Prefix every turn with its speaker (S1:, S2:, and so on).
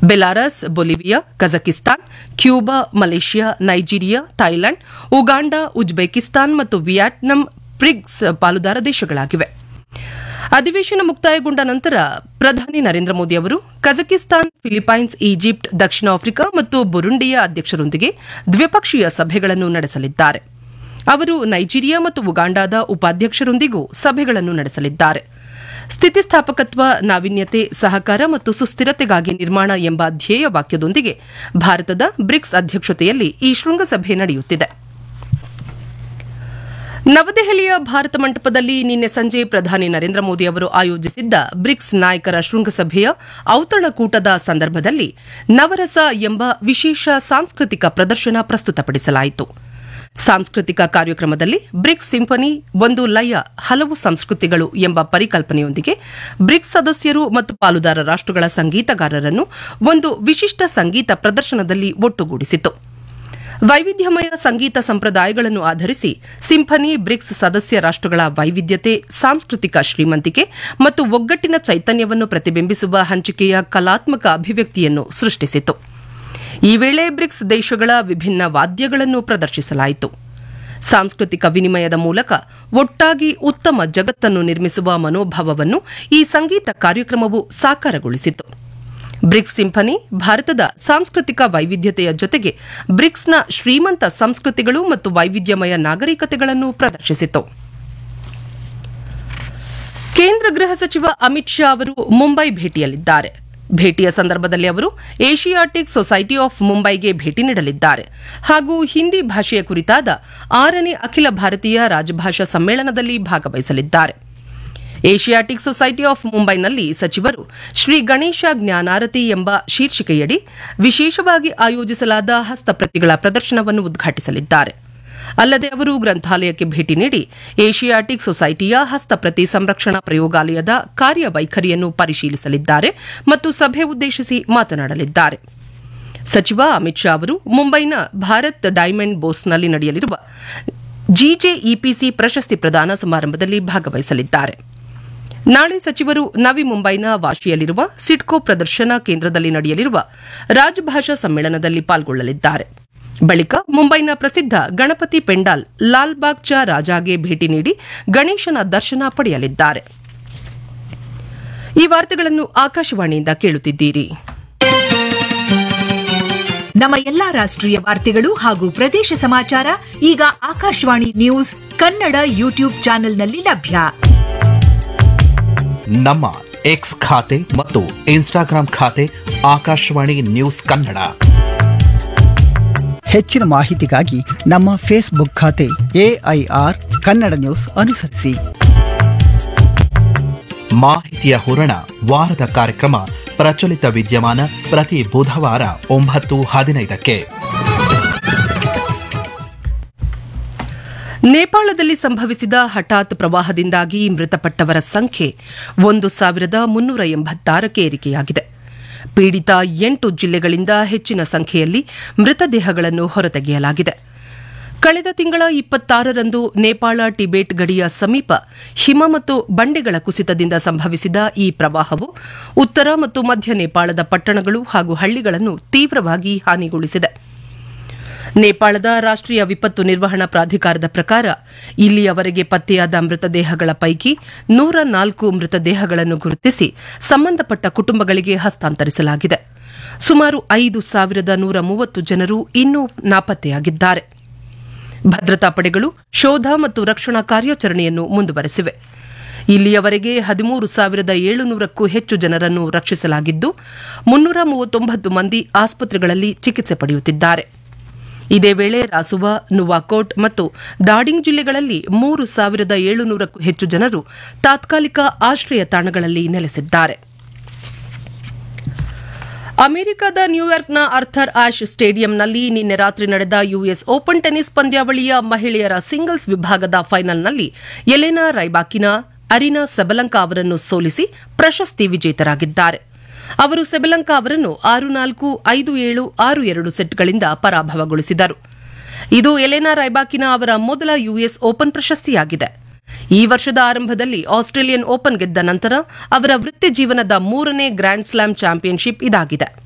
S1: Belarus Bolivia Kazakhstan Cuba Malaysia Nigeria Thailand Uganda Uzbekistan ಮತ್ತು Vietnam BRICS ಪಾಲುದಾರ ದೇಶಗಳಾಗಿವೆ ಅಧಿವೇಶನ ಮುಕ್ತಾಯಗೊಂಡ ನಂತರ ಪ್ರಧಾನಿ ನರೇಂದ್ರ ಮೋದಿ ಅವರು ಕಜಕಿಸ್ತಾನ್ ಫಿಲಿಪೈನ್ಸ್ ಈಜಿಪ್ಟ್ ದಕ್ಷಿಣ ಆಫ್ರಿಕಾ ಮತ್ತು ಬುರುಂಡಿಯ ಅಧ್ಯಕ್ಷರೊಂದಿಗೆ ದ್ವಿಪಕ್ಷೀಯ ಸಭೆಗಳನ್ನು ನಡೆಸಲಿದ್ದಾರೆ ಅವರು ನೈಜೀರಿಯಾ ಮತ್ತು ಉಗಾಂಡಾದ ಉಪಾಧ್ಯಕ್ಷರೊಂದಿಗೂ ಸಭೆಗಳನ್ನು ನಡೆಸಲಿದ್ದಾರೆ ಸ್ಥಿತಿಸ್ಥಾಪಕತ್ವ ನಾವೀನ್ಯತೆ ಸಹಕಾರ ಮತ್ತು ಸುಸ್ಥಿರತೆಗಾಗಿ ನಿರ್ಮಾಣ ಎಂಬ ಧ್ಯೇಯ ವಾಕ್ಯದೊಂದಿಗೆ ಭಾರತದ ಬ್ರಿಕ್ಸ್ ಅಧ್ಯಕ್ಷತೆಯಲ್ಲಿ ಈ ಶೃಂಗಸಭೆ ನಡೆಯುತ್ತಿದೆ ನವದೆಹಲಿಯ ಭಾರತ ಮಂಟಪದಲ್ಲಿ ನಿನ್ನೆ ಸಂಜೆ ಪ್ರಧಾನಿ ನರೇಂದ್ರ ಮೋದಿ ಅವರು ಆಯೋಜಿಸಿದ್ದ ಬ್ರಿಕ್ಸ್ ನಾಯಕರ ಶೃಂಗಸಭೆಯ ಔತಣಕೂಟದ ಸಂದರ್ಭದಲ್ಲಿ ನವರಸ ಎಂಬ ವಿಶೇಷ ಸಾಂಸ್ಕೃತಿಕ ಪ್ರದರ್ಶನ ಪ್ರಸ್ತುತಪಡಿಸಲಾಯಿತು ಸಾಂಸ್ಕೃತಿಕ ಕಾರ್ಯಕ್ರಮದಲ್ಲಿ ಬ್ರಿಕ್ಸ್ ಸಿಂಫನಿ ಒಂದು ಲಯ ಹಲವು ಸಂಸ್ಕೃತಿಗಳು ಎಂಬ ಪರಿಕಲ್ಪನೆಯೊಂದಿಗೆ ಬ್ರಿಕ್ಸ್ ಸದಸ್ಯರು ಮತ್ತು ಪಾಲುದಾರ ರಾಷ್ಟಗಳ ಸಂಗೀತಗಾರರನ್ನು ಒಂದು ವಿಶಿಷ್ಟ ಸಂಗೀತ ಪ್ರದರ್ಶನದಲ್ಲಿ ಒಟ್ಟುಗೂಡಿಸಿತು ವೈವಿಧ್ಯಮಯ ಸಂಗೀತ ಸಂಪ್ರದಾಯಗಳನ್ನು ಆಧರಿಸಿ ಸಿಂಫನಿ ಬ್ರಿಕ್ಸ್ ಸದಸ್ಯ ರಾಷ್ಟಗಳ ವೈವಿಧ್ಯತೆ ಸಾಂಸ್ಕೃತಿಕ ಶ್ರೀಮಂತಿಕೆ ಮತ್ತು ಒಗ್ಗಟ್ಟಿನ ಚೈತನ್ಯವನ್ನು ಪ್ರತಿಬಿಂಬಿಸುವ ಹಂಚಿಕೆಯ ಕಲಾತ್ಮಕ ಅಭಿವ್ಯಕ್ತಿಯನ್ನು ಸೃಷ್ಟಿಸಿತು ಈ ವೇಳೆ ಬ್ರಿಕ್ಸ್ ದೇಶಗಳ ವಿಭಿನ್ನ ವಾದ್ಯಗಳನ್ನು ಪ್ರದರ್ಶಿಸಲಾಯಿತು ಸಾಂಸ್ಕೃತಿಕ ವಿನಿಮಯದ ಮೂಲಕ ಒಟ್ಟಾಗಿ ಉತ್ತಮ ಜಗತ್ತನ್ನು ನಿರ್ಮಿಸುವ ಮನೋಭಾವವನ್ನು ಈ ಸಂಗೀತ ಕಾರ್ಯಕ್ರಮವು ಸಾಕಾರಗೊಳಿಸಿತು ಬ್ರಿಕ್ಸ್ ಸಿಂಫನಿ ಭಾರತದ ಸಾಂಸ್ಕೃತಿಕ ವೈವಿಧ್ಯತೆಯ ಜೊತೆಗೆ ಬ್ರಿಕ್ಸ್ನ ಶ್ರೀಮಂತ ಸಂಸ್ಕೃತಿಗಳು ಮತ್ತು ವೈವಿಧ್ಯಮಯ ನಾಗರಿಕತೆಗಳನ್ನು ಪ್ರದರ್ಶಿಸಿತು ಕೇಂದ್ರ ಗೃಹ ಸಚಿವ ಅಮಿತ್ ಶಾ ಅವರು ಮುಂಬೈ ಭೇಟಿಯಲ್ಲಿದ್ದಾರೆ ಭೇಟಿಯ ಸಂದರ್ಭದಲ್ಲಿ ಅವರು ಏಷಿಯಾಟಿಕ್ ಸೊಸೈಟಿ ಆಫ್ ಮುಂಬೈಗೆ ಭೇಟಿ ನೀಡಲಿದ್ದಾರೆ ಹಾಗೂ ಹಿಂದಿ ಭಾಷೆಯ ಕುರಿತಾದ ಆರನೇ ಅಖಿಲ ಭಾರತೀಯ ರಾಜಭಾಷಾ ಸಮ್ಮೇಳನದಲ್ಲಿ ಭಾಗವಹಿಸಲಿದ್ದಾರೆ ಏಷಿಯಾಟಿಕ್ ಸೊಸೈಟಿ ಆಫ್ ಮುಂಬೈನಲ್ಲಿ ಸಚಿವರು ಶ್ರೀ ಗಣೇಶ ಜ್ಞಾನಾರತಿ ಎಂಬ ಶೀರ್ಷಿಕೆಯಡಿ ವಿಶೇಷವಾಗಿ ಆಯೋಜಿಸಲಾದ ಹಸ್ತಪ್ರತಿಗಳ ಪ್ರದರ್ಶನವನ್ನು ಉದ್ಘಾಟಿಸಲಿದ್ದಾರೆ ಅಲ್ಲದೆ ಅವರು ಗ್ರಂಥಾಲಯಕ್ಕೆ ಭೇಟಿ ನೀಡಿ ಏಷಿಯಾಟಿಕ್ ಸೊಸೈಟಿಯ ಹಸ್ತಪ್ರತಿ ಸಂರಕ್ಷಣಾ ಪ್ರಯೋಗಾಲಯದ ಕಾರ್ಯವೈಖರಿಯನ್ನು ಪರಿಶೀಲಿಸಲಿದ್ದಾರೆ ಮತ್ತು ಸಭೆ ಉದ್ದೇಶಿಸಿ ಮಾತನಾಡಲಿದ್ದಾರೆ ಸಚಿವ ಅಮಿತ್ ಶಾ ಅವರು ಮುಂಬೈನ ಭಾರತ್ ಡೈಮಂಡ್ ಬೋಸ್ನಲ್ಲಿ ನಡೆಯಲಿರುವ ಜಿಜೆಇಪಿಸಿ ಪ್ರಶಸ್ತಿ ಪ್ರದಾನ ಸಮಾರಂಭದಲ್ಲಿ ಭಾಗವಹಿಸಲಿದ್ದಾರೆ ನಾಳೆ ಸಚಿವರು ನವಿ ಮುಂಬೈನ ವಾಶಿಯಲ್ಲಿರುವ ಸಿಡ್ಕೋ ಪ್ರದರ್ಶನ ಕೇಂದ್ರದಲ್ಲಿ ನಡೆಯಲಿರುವ ರಾಜಭಾಷಾ ಸಮ್ಮೇಳನದಲ್ಲಿ ಪಾಲ್ಗೊಳ್ಳಲಿದ್ದಾರೆ ಬಳಿಕ ಮುಂಬೈನ ಪ್ರಸಿದ್ಧ ಗಣಪತಿ ಪೆಂಡಾಲ್ ಲಾಲ್ಬಾಗ್ ಚಾ ರಾಜಾಗೆ ಭೇಟಿ ನೀಡಿ ಗಣೇಶನ ದರ್ಶನ ಪಡೆಯಲಿದ್ದಾರೆ ಈ ವಾರ್ತೆಗಳನ್ನು ಆಕಾಶವಾಣಿಯಿಂದ ಕೇಳುತ್ತಿದ್ದೀರಿ
S2: ನಮ್ಮ ಎಲ್ಲಾ ರಾಷ್ಟ್ರೀಯ ವಾರ್ತೆಗಳು ಹಾಗೂ ಪ್ರದೇಶ ಸಮಾಚಾರ ಈಗ ಆಕಾಶವಾಣಿ ನ್ಯೂಸ್ ಕನ್ನಡ ಯೂಟ್ಯೂಬ್ ಚಾನೆಲ್ನಲ್ಲಿ ಲಭ್ಯ
S3: ನಮ್ಮ ಎಕ್ಸ್ ಖಾತೆ ಮತ್ತು ಇನ್ಸ್ಟಾಗ್ರಾಂ ಖಾತೆ ಆಕಾಶವಾಣಿ ನ್ಯೂಸ್ ಕನ್ನಡ
S4: ಹೆಚ್ಚಿನ ಮಾಹಿತಿಗಾಗಿ ನಮ್ಮ ಫೇಸ್ಬುಕ್ ಖಾತೆ ಎಐಆರ್ ಕನ್ನಡ ನ್ಯೂಸ್ ಅನುಸರಿಸಿ
S3: ಮಾಹಿತಿಯ ಹೂರಣ ವಾರದ ಕಾರ್ಯಕ್ರಮ ಪ್ರಚಲಿತ ವಿದ್ಯಮಾನ ಪ್ರತಿ ಬುಧವಾರ ಒಂಬತ್ತು ಹದಿನೈದಕ್ಕೆ
S1: ನೇಪಾಳದಲ್ಲಿ ಸಂಭವಿಸಿದ ಹಠಾತ್ ಪ್ರವಾಹದಿಂದಾಗಿ ಮೃತಪಟ್ಟವರ ಸಂಖ್ಯೆ ಒಂದು ಸಾವಿರದ ಮುನ್ನೂರ ಎಂಬತ್ತಾರಕ್ಕೆ ಏರಿಕೆಯಾಗಿದೆ ಪೀಡಿತ ಎಂಟು ಜಿಲ್ಲೆಗಳಿಂದ ಹೆಚ್ಚಿನ ಸಂಖ್ಯೆಯಲ್ಲಿ ಮೃತದೇಹಗಳನ್ನು ಹೊರತೆಗೆಯಲಾಗಿದೆ ಕಳೆದ ತಿಂಗಳ ಇಪ್ಪತ್ತಾರರಂದು ನೇಪಾಳ ಟಿಬೇಟ್ ಗಡಿಯ ಸಮೀಪ ಹಿಮ ಮತ್ತು ಬಂಡೆಗಳ ಕುಸಿತದಿಂದ ಸಂಭವಿಸಿದ ಈ ಪ್ರವಾಹವು ಉತ್ತರ ಮತ್ತು ಮಧ್ಯ ನೇಪಾಳದ ಪಟ್ಟಣಗಳು ಹಾಗೂ ಹಳ್ಳಿಗಳನ್ನು ತೀವ್ರವಾಗಿ ಹಾನಿಗೊಳಿಸಿದೆ ನೇಪಾಳದ ರಾಷ್ಟ್ರೀಯ ವಿಪತ್ತು ನಿರ್ವಹಣಾ ಪ್ರಾಧಿಕಾರದ ಪ್ರಕಾರ ಇಲ್ಲಿಯವರೆಗೆ ಪತ್ತೆಯಾದ ಮೃತದೇಹಗಳ ಪೈಕಿ ನೂರ ನಾಲ್ಕು ಮೃತದೇಹಗಳನ್ನು ಗುರುತಿಸಿ ಸಂಬಂಧಪಟ್ಟ ಕುಟುಂಬಗಳಿಗೆ ಹಸ್ತಾಂತರಿಸಲಾಗಿದೆ ಸುಮಾರು ಐದು ಸಾವಿರದ ನೂರ ಮೂವತ್ತು ಜನರು ಇನ್ನೂ ನಾಪತ್ತೆಯಾಗಿದ್ದಾರೆ ಭದ್ರತಾ ಪಡೆಗಳು ಶೋಧ ಮತ್ತು ರಕ್ಷಣಾ ಕಾರ್ಯಾಚರಣೆಯನ್ನು ಮುಂದುವರೆಸಿವೆ ಇಲ್ಲಿಯವರೆಗೆ ಹದಿಮೂರು ಸಾವಿರದ ಏಳುನೂರಕ್ಕೂ ಹೆಚ್ಚು ಜನರನ್ನು ರಕ್ಷಿಸಲಾಗಿದ್ದು ಮುನ್ನೂರ ಮೂವತ್ತೊಂಬತ್ತು ಮಂದಿ ಆಸ್ಪತ್ರೆಗಳಲ್ಲಿ ಚಿಕಿತ್ಸೆ ಪಡೆಯುತ್ತಿದ್ದಾರೆ ಇದೇ ವೇಳೆ ರಾಸುವಾ ನುವಾಕೋಟ್ ಮತ್ತು ದಾಡಿಂಗ್ ಜಿಲ್ಲೆಗಳಲ್ಲಿ ಮೂರು ಸಾವಿರದ ಏಳುನೂರಕ್ಕೂ ಹೆಚ್ಚು ಜನರು ತಾತ್ಕಾಲಿಕ ಆಶ್ರಯ ತಾಣಗಳಲ್ಲಿ ನೆಲೆಸಿದ್ದಾರೆ ಅಮೆರಿಕದ ನ್ಯೂಯಾರ್ಕ್ನ ಅರ್ಥರ್ ಆಶ್ ಸ್ಟೇಡಿಯಂನಲ್ಲಿ ನಿನ್ನೆ ರಾತ್ರಿ ನಡೆದ ಯುಎಸ್ ಓಪನ್ ಟೆನ್ನಿಸ್ ಪಂದ್ಯಾವಳಿಯ ಮಹಿಳೆಯರ ಸಿಂಗಲ್ಸ್ ವಿಭಾಗದ ಫೈನಲ್ನಲ್ಲಿ ಎಲೆನಾ ರೈಬಾಕಿನಾ ಅರಿನಾ ಸೆಬಲಂಕಾ ಅವರನ್ನು ಸೋಲಿಸಿ ಪ್ರಶಸ್ತಿ ವಿಜೇತರಾಗಿದ್ದಾರೆ ಅವರು ಸೆಬಲಂಕಾ ಅವರನ್ನು ಆರು ನಾಲ್ಕು ಐದು ಏಳು ಆರು ಎರಡು ಸೆಟ್ಗಳಿಂದ ಪರಾಭವಗೊಳಿಸಿದರು ಇದು ಎಲೆನಾ ರೈಬಾಕಿನಾ ಅವರ ಮೊದಲ ಯುಎಸ್ ಓಪನ್ ಪ್ರಶಸ್ತಿಯಾಗಿದೆ ಈ ವರ್ಷದ ಆರಂಭದಲ್ಲಿ ಆಸ್ಟ್ರೇಲಿಯನ್ ಓಪನ್ ಗೆದ್ದ ನಂತರ ಅವರ ವೃತ್ತಿ ಜೀವನದ ಮೂರನೇ ಗ್ರ್ಯಾಂಡ್ ಸ್ಲಾಮ್ ಚಾಂಪಿಯನ್ಶಿಪ್ ಇದಾಗಿದೆ